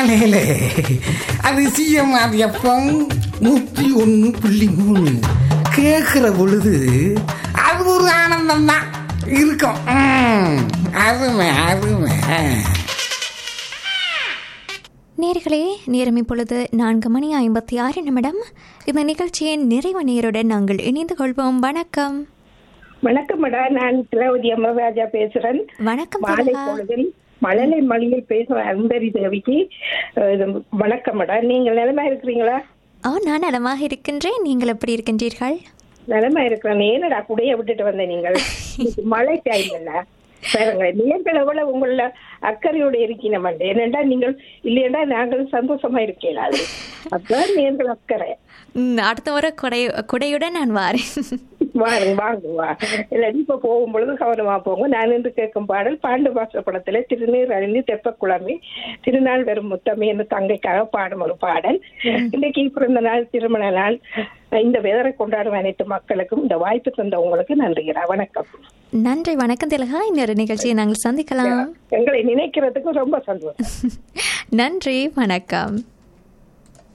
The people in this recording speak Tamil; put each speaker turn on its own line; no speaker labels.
காலையில அதிசயம் எப்பம் நூற்றி ஒன்று புள்ளி மூணு கேட்குற பொழுது அது ஒரு ஆனந்தம் தான் இருக்கும் ம், அருமை அருமை
நேர்களே நேரம் இப்பொழுது நான்கு மணி ஐம்பத்தி ஆறு நிமிடம் இந்த நிகழ்ச்சியின் நிறைவு நேருடன் நாங்கள் இணைந்து கொள்வோம் வணக்கம்
வணக்கம் மேடம் நான் திரௌதி அமரராஜா பேசுறேன்
வணக்கம்
மாலை
திலகா.
பொழுதில் மழலை மொழியில் பேசுற அன்பரி தேவிக்கு அஹ், இது வணக்கம் மேடம் நீங்கள் நிலமா இருக்கிறீங்களா
ஆ நான் நலமாக இருக்கின்றேன் நீங்கள் எப்படி இருக்கின்றீர்கள்
நிலமா இருக்கிறேன் ஏனடா குடைய விட்டுட்டு வந்த நீங்கள் இன்னைக்கு மழை டைம் இல்ல பாருங்க நீங்கள் எவ்வளவு உங்கள அக்கறையோட இருக்கீங்க ஏனென்றா நீங்கள் இல்லையென்றா நாங்கள் சந்தோஷமா இருக்கீங்களா அது அப்பதான் நீங்கள் அக்கறை
ம், அடுத்த முறை குடை குடையுடன் நான் வாரேன்
வாருங்க வாங்க வா இல்லாட்டி இப்ப போகும் பொழுது கவனமா போங்க நான் என்று கேட்கும் பாடல் பாண்டு பாச படத்துல திருநீர் அழிந்து தெப்ப குழம்பி திருநாள் வரும் முத்தமே என்று தங்கைக்காக பாடும் ஒரு பாடல் இன்னைக்கு பிறந்த நாள் திருமண நாள் இந்த வெதரை கொண்டாடும் அனைத்து மக்களுக்கும் இந்த வாய்ப்பு தந்த உங்களுக்கு நன்றிகிறா வணக்கம்
நன்றி வணக்கம் திலகா இன்னொரு நிகழ்ச்சியை நாங்கள் சந்திக்கலாம்
எங்களை நினைக்கிறதுக்கு ரொம்ப சந்தோஷம்
நன்றி வணக்கம்